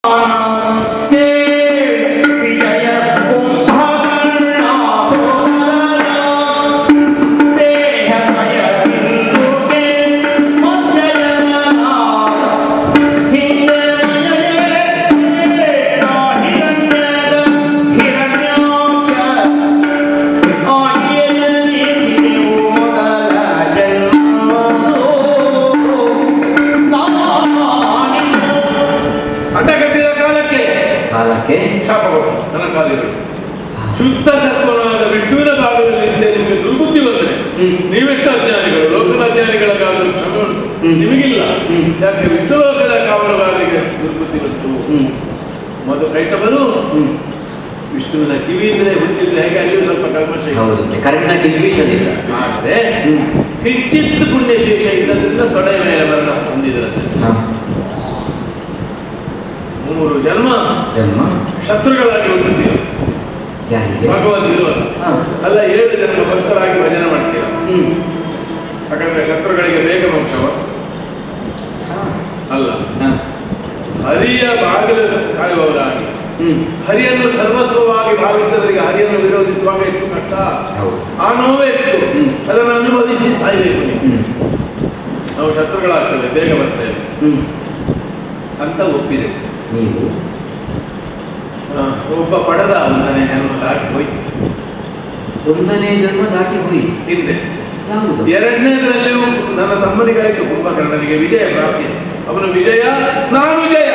ಅಡ್ಡಗಟ್ಟಿದ ಕಾಲಕ್ಕೆ ಕಾಲಕ್ಕೆ ಶಾಪ ಕೊಟ್ಟು ಸನಕಾದಿಗಳು ಶುದ್ಧ ತತ್ವನಾದ ವಿಷ್ಣುವಿನ ಭಾಗದಲ್ಲಿ ನಿಮಗೆ ದುರ್ಬುದ್ಧಿ ಬಂದ್ರೆ ಹ್ಮ್. ನೀವೆಷ್ಟು ಅಜ್ಞಾನಿಗಳು ಲೋಕದ ಅಜ್ಞಾನಿಗಳಿಗಾದರೂ ಕ್ಷಮೆ ಉಂಟು ಹ್ಮ್. ನಿಮಗಿಲ್ಲ ಹ್ಮ್. ಯಾಕೆ ವಿಷ್ಣು ಲೋಕದ ಕಾವಲುಗಾರರಿಗೆ ದುರ್ಬುದ್ಧಿ ಬಂತು ಹ್ಮ್ ಮೊದಲು ಕೈಟವರು ಹ್ಮ್ ವಿಷ್ಣುವಿನ ಕಿವಿಯಿಂದಲೇ ಹುಟ್ಟಿದ್ರೆ ಹೇಗೆ ಅಲ್ಲಿಯೂ ಸ್ವಲ್ಪ ಕಲ್ಮಶ ಇದೆ. ಹೌದು ಕರೆಕ್ಟ್ನ ಕಿಲ್ವಿಷನಿಲ್ಲ ಆದರೆ ಹ್ಮ್ ಕಿಂಚಿತ್ ಪುಣ್ಯಶೇಷ ಇದ್ದದ್ರಿಂದ ತೊಡೆಯ ಮೇಲೆ ಮರಣ ಹೊಂದಿದ್ರಂತೆ ಹಾ ಮೂರು ಜನ್ಮ ಜನ್ಮ ಶತ್ರುಗಳಾಗಿ ಹುಟ್ಟುತ್ತೀವಿ ಯಾರಿಗೆ ಭಗವದ್ ವಿರೋಧ ಹಾ ಅಲ್ಲ ಏಳು ಜನ್ಮ ಭಕ್ತರಾಗಿ ಭಜನೆ ಮಾಡ್ತೀರ ಹ್ಮ್ ಯಾಕಂದ್ರೆ ಶತ್ರುಗಳಿಗೆ ಬೇಗ ಮೋಕ್ಷವ ಹಾ ಅಲ್ಲ ಹಾ ಹರಿಯ ಬಾಗಿಲು ಕಾಯುವವರಾಗಿ ಹ್ಮ್ ಹರಿಯನ್ನು ಸರ್ವಸ್ವವಾಗಿ ಭಾವಿಸಿದವರಿಗೆ ಹರಿಯನ್ನು ವಿರೋಧಿಸುವಾಗ ಎಷ್ಟು ಕಷ್ಟ ಹೌದು ಆ ನೋವೇ ಎಷ್ಟು ಹ್ಮ್. ಅದನ್ನು ಅನುಭವಿಸಿ ಸಾಯಬೇಕು ನೀವು ಹ್ಮ್ ನಾವು ಶತ್ರುಗಳಾಗ್ತೇವೆ ಬೇಗ ಬರ್ತೇವೆ ಹ್ಮ್ ಅಂತ ಒಪ್ಪಿದೆ ನೀವು ಆ, ಒಬ್ಬ ಪಡೆದ ಒಂದನೇ ಜನ್ಮ ದಾಟಿ ಹೋಯ್ತು ಒಂದನೇ ಜನ್ಮ ದಾಟಿ ಹೋಯಿತು ಹಿಂದೆ ಯಾವುದು ಎರಡನೇದರಲ್ಲಿಯೂ ನನ್ನ ತಮ್ಮನಿಗಾಯಿತು ಕುಂಭಕರ್ಣನಿಗೆ ವಿಜಯ ಪ್ರಾಪ್ತಿ ಅವನು ವಿಜಯ ನಾನು ಜಯ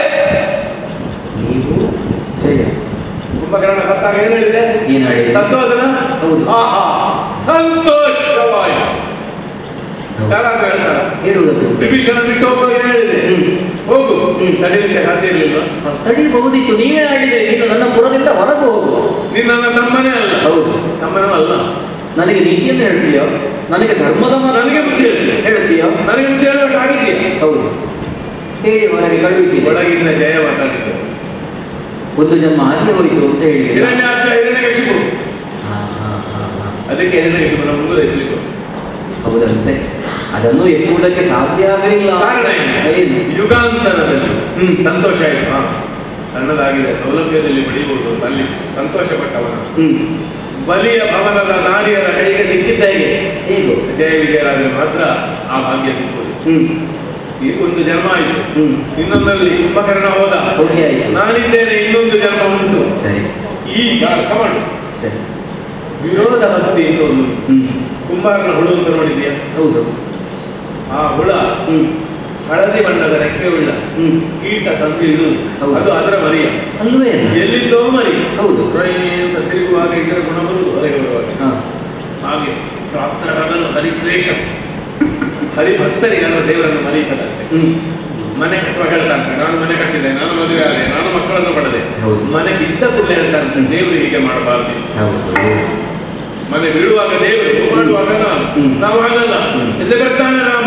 ನೀವು ಜಯ ಕುಂಭಕರ್ಣ ಸತ್ತಾಗ ಏನು ಹೇಳಿದೆ ಏನು ಹೇಳಿದೆ? ಸಂತೋಷನ ಹೌದು. ಆಹಾ ಸಂತೋಷವಾಯ ಹೌದು. ಯಾರು ಅಂತ ಹೇಳ್ತಾರೆ ಹೇಳುವುದು ವಿಭೀಷಣ ಬಿಟ್ಟು ಹೋಗುವಾಗ ಏನು ಹೇಳಿದೆ ಹ್ಮ್. ಹೋಗು ಹ್ಮ್. ತಡೀಲಿಕ್ಕೆ ಸಾಧ್ಯ ಇರಲಿಲ್ಲ ತಡಿಬಹುದಿತ್ತು ನೀವೇ ಆಡಿದರೆ ನೀನು ನನ್ನ ಪುರದಿಂದ ಹೊರಗೆ ಹೋಗು ನೀನು ನನ್ನ ತಮ್ಮನೇ ಅಲ್ಲ ಹೌದು ತಮ್ಮನೂ ಅಲ್ಲ ನನಗೆ ನೀತಿಯನ್ನು ಹೇಳ್ತೀಯೋ ನನಗೆ ಧರ್ಮದ ಮಾತು ನನಗೆ ಬುದ್ಧಿ ಹೇಳ್ತೀಯ ಹೇಳ್ತೀಯೋ ನನಗೆ ಬುದ್ಧಿ ಹೇಳುವಷ್ಟು ಆಗಿದೆಯಾ ಹೌದು ಹೇಳಿ ಹೊರಗೆ ಕಳುಹಿಸಿ ಒಳಗಿಂದ ಜಯ ಮಾತಾಡಿದ್ದು ಒಂದು ಜನ್ಮ ಆಗಿ ಹೋಯಿತು ಅಂತ ಹೇಳಿದೆ ಹಿರಣ್ಯಾಕ್ಷ ಹಿರಣ್ಯಕಶಿಪು ಹಾ, ಹಾ, ಹಾ, ಹಾ. ಅದಕ್ಕೆ ಹಿರಣ್ಯಕಶಿಪುನ ಮುಂದೆ ಎತ್ತಲಿಕ್ಕೆ ಹೌದಂತೆ ಅದನ್ನು ಎತ್ತುವುದಕ್ಕೆ ಸಾಧ್ಯ ಆಗಲಿಲ್ಲ ಕಾರಣ ಏನು? ಏನು? ಯುಗಾಂತರದಲ್ಲಿ ಹ್ಮ್. ಸಂತೋಷ ಆಯ್ತು ಹಾ ಸಣ್ಣದಾಗಿದೆ ಸೌಲಭ್ಯದಲ್ಲಿ ಪಡಿಬಹುದು ಅಂತ ಅಲ್ಲಿ ಸಂತೋಷ ಪಟ್ಟವನ ಹ್ಮ್ ಬಲಿಯ ಭವನದ ನಾರಿಯರ ಕೈಗೆ ಸಿಕ್ಕಿದ್ದ ಹೇಗೆ ಹೇಗೋ ಜಯ ವಿಜಯರಾದರೆ ಮಾತ್ರ ಆ ಭಾಗ್ಯ ಸಿಕ್ಕುವುದು ಹ್ಮ್ ಈ ಒಂದು ಜನ್ಮ ಆಯಿತು ಹ್ಮ್ ಇನ್ನೊಂದಲ್ಲಿ ಕುಂಭಕರ್ಣ ಹೋದ ಹೋಗಿ ಆಯ್ತು ನಾನಿದ್ದೇನೆ ಇನ್ನೊಂದು ಜನ್ಮ ಉಂಟು ಸರಿ ಈಗ ಅರ್ಥ ಮಾಡು ಸರಿ ವಿರೋಧ ಭಕ್ತಿ ಅಂತ ಒಂದು ಹ್ಮ್ ಕುಂಬಾರನ ಹುಳು ಅಂತ ನೋಡಿದ್ಯಾ ಹೌದು ಆ ಹುಳ ಹ್ಮ್ ಹಳದಿ ಬಣ್ಣದ ರೆಕ್ಕೆ ಉಳ್ಳ ಹ್ಮ್ ಕೀಟ ತಂದು ಇಡುವುದು ಹೌದು. ಅದು ಅದರ ಮರಿಯ ಅಲ್ವೇ ಅಲ್ಲ? ಎಲ್ಲಿದ್ದೋ ಮರಿ ಹೌದು ರೊಯ್ ಅಂತ ತಿರುಗುವಾಗ ಇದರ ಗುಣ ಬರುವುದು ಹೊರಗೆ ಬರುವಾಗ ಹಾ ಹಾಗೆ ರಾತ್ರ ಹಗಲು ಹರಿದ್ವೇಷ ಹರಿಭಕ್ತರಿಗೆಲ್ಲ ದೇವರನ್ನು ಮರೀತದಂತೆ ಹ್ಮ್ ಮನೆ ಕಟ್ಟುವಾಗ ಹೇಳ್ತಾರಂತೆ ನಾನು ಮನೆ ಕಟ್ಟಿದೆ ನಾನು ಮದುವೆ ಆದೆ ನಾನು ಮಕ್ಕಳನ್ನು ಪಡೆದೆ ಹೌದು. ಮನೆ ಬಿದ್ದ ಕೂಡಲೇ ಹೇಳ್ತಾರಂತೆ ದೇವರು ಹೀಗೆ ಮಾಡಬಾರ್ದು ಹೌದು ಮನೆ ಬೀಳುವಾಗ ದೇವರು ಮಾಡುವಾಗ ನಾನು ಹ್ಮ್. ನಾವು ಆಗಲ್ಲ ಹ್ಮ್. ಎಲ್ಲಿ ಬರ್ತಾನೆ ರಾಮ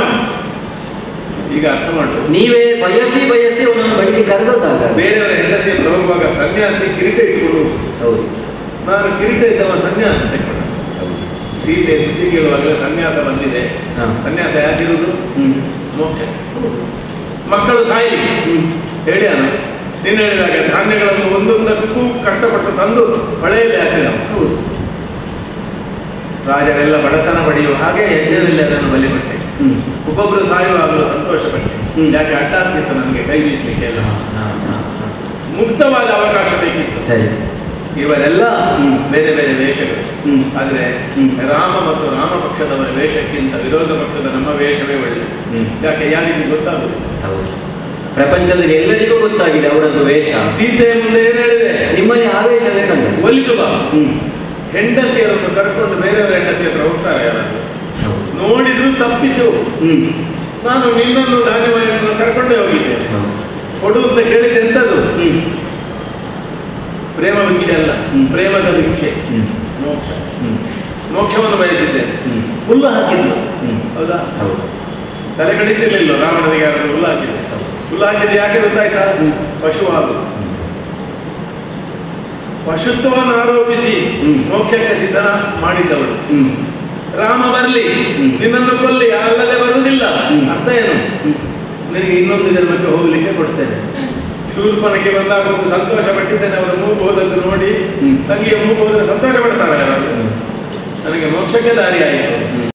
ಈಗ ಅರ್ಥ ಮಾಡು ನೀವೇ ಬಯಸಿ ಬಯಸಿ ಅವನನ್ನು ಬಳಿಗೆ ಕರೆದದ್ದಾಗ ಬೇರೆಯವರ ಹೆಂಡತಿ ಹತ್ರ ಹೋಗುವಾಗ ಸನ್ಯಾಸಿ ಕಿರೀಟ ಇಟ್ಕೊಂಡು ಹೌದು ನಾನು ಕಿರೀಟ ಇದ್ದವ ಸನ್ಯಾಸ ತೆಕ್ಕೊಂಡ ಹೌದು ಸೀತೆ ಸುದ್ದಿ ಕೇಳುವಾಗಲೇ ಸನ್ಯಾಸ ಬಂದಿದೆ ಹಾ. ಸನ್ಯಾಸ ಯಾಕಿರುವುದು ಹ್ಮ್ ಮೋಕ್ಷ ಮಕ್ಕಳು ಸಾಯಲಿ ಹ್ಮ್ ಹೇಳಿ ಅಣ್ಣ ನೀನು ಹೇಳಿದಾಗ ಧಾನ್ಯಗಳನ್ನು ಒಂದೊಂದಕ್ಕೂ ಕಷ್ಟಪಟ್ಟು ತಂದು ಹೊಳೆಯಲ್ಲಿ ಹಾಕಿದ ಹೌದು ರಾಜರೆಲ್ಲ ಬಡತನ ಪಡೆಯುವ ಹಾಗೆ ಯಜ್ಞದಲ್ಲಿ ಅದನ್ನು ಬಲಿಪಟ್ಟೆ ಹ್ಮ್ ಒಬ್ಬೊಬ್ಬರು ಸಾಯುವಾಗಲೂ ಸಂತೋಷಪಟ್ಟೆ ಹ್ಮ್. ಯಾಕೆ ಅಡ್ಡ ಆಗ್ತಿತ್ತು ನನಗೆ ಕೈ ಬೀಸಲಿಕ್ಕೆ ಎಲ್ಲ ಹಾ, ಹಾ, ಹಾ, ಹಾ. ಮುಕ್ತವಾದ ಅವಕಾಶ ಬೇಕಿತ್ತು ಸರಿ ಇವರೆಲ್ಲ ಹ್ಮ್. ಬೇರೆ ಬೇರೆ ವೇಷಗಳು ಹ್ಮ್ ಆದರೆ ಹ್ಮ್. ರಾಮ ಮತ್ತು ರಾಮ ಪಕ್ಷದವರ ವೇಷಕ್ಕಿಂತ ವಿರೋಧ ಪಕ್ಷದ ನಮ್ಮ ವೇಷವೇ ಒಳ್ಳೆಯದು ಹ್ಮ್ ಯಾಕೆ ಯಾರಿಗೂ ಗೊತ್ತಾಗುದು ಹೌದು ಪ್ರಪಂಚದಲ್ಲಿ ಎಲ್ಲರಿಗೂ ಗೊತ್ತಾಗಿದೆ ಅವರದ್ದು ವೇಷ ಸೀತೆಯ ಮುಂದೆ ಏನು ಹೇಳಿದೆ ನಿಮ್ಮಲ್ಲಿ ಆವೇಶವೇ ಕಂಡು ಒಲಿದು ಬಾ ಹ್ಮ್ ಹೆಂಡತಿಯರನ್ನು ಕರ್ಕೊಂಡು ಬೇರೆಯವರ ಹೆಂಡತಿ ಹತ್ರ ಹೋಗ್ತಾರೆ ಯಾರಾದ್ರು ಹೌದು ನೋಡಿದ್ರು ತಪ್ಪಿಸು ಹ್ಮ್ ನಾನು ನಿನ್ನನ್ನು ಧಾನ್ಯವಾಯನ್ನು ಕರ್ಕೊಂಡೇ ಹೋಗಿದ್ದೇನೆ ಹೌದು ಕೊಡು ಅಂತ ಕೇಳಿದ್ದು ಎಂಥದ್ದು ಹ್ಮ್ ಪ್ರೇಮ ಭಿಕ್ಷೆ ಅಲ್ಲ ಹ್ಮ್. ಪ್ರೇಮದ ಭಿಕ್ಷೆ ಹ್ಮ್ ಮೋಕ್ಷ ಹ್ಮ್ ಮೋಕ್ಷವನ್ನು ಬಯಸಿದ್ದೇನೆ ಹ್ಮ್ ಹುಲ್ಲು ಹಾಕಿದ್ದು ಹ್ಮ್ ಹೌದಾ ಹೌದು ತಲೆ ಕಡಿತಿರ್ಲಿಲ್ಲ ರಾವಣನಿಗೆ ಯಾರಾದ್ರೂ ಹುಲ್ಲು ಹಾಕಿದೆ ಹೌದು. ಹುಲ್ಲು ಹಾಕಿದ್ದು ಯಾಕೆ ಗೊತ್ತಾಯ್ತಾ ಹ್ಮ್. ಪಶು ಹಾಲು ಹ್ಮ್. ಪಶುತ್ವವನ್ನು ಆರೋಪಿಸಿ ಹ್ಮ್. ಮೋಕ್ಷಕ್ಕೆ ಸಿದ್ಧನ ಮಾಡಿದ್ದವಳು ಹ್ಮ್ ರಾಮ ಬರಲಿ ಹ್ಮ್. ನಿನ್ನನ್ನು ಕೊಲ್ಲಿ ಅಲ್ಲದೆ ಬರುವುದಿಲ್ಲ ಹ್ಮ್. ಅರ್ಥ ಏನು ಹ್ಮ್ ನಿನಗೆ ಇನ್ನೊಂದು ಜನ್ಮಕ್ಕೆ ಹೋಗ್ಲಿಕ್ಕೆ ಕೊಡ್ತೇನೆ ಶೂರ್ಪನಕ್ಕೆ ಬಂದಾಗ ಒಂದು ಸಂತೋಷ ಪಟ್ಟಿದ್ದೇನೆ ಅವರ ಮೂಗು ಹೋದದ್ದು ನೋಡಿ ಹ್ಮ್. ತಂಗಿಯ ಮೂಗು ಹೋದ್ರೆ ಸಂತೋಷ ಪಡ್ತಾರಲ್ಲ ಅವರು ನನಗೆ ಮೋಕ್ಷಕ್ಕೆ ದಾರಿ ಆಯಿತು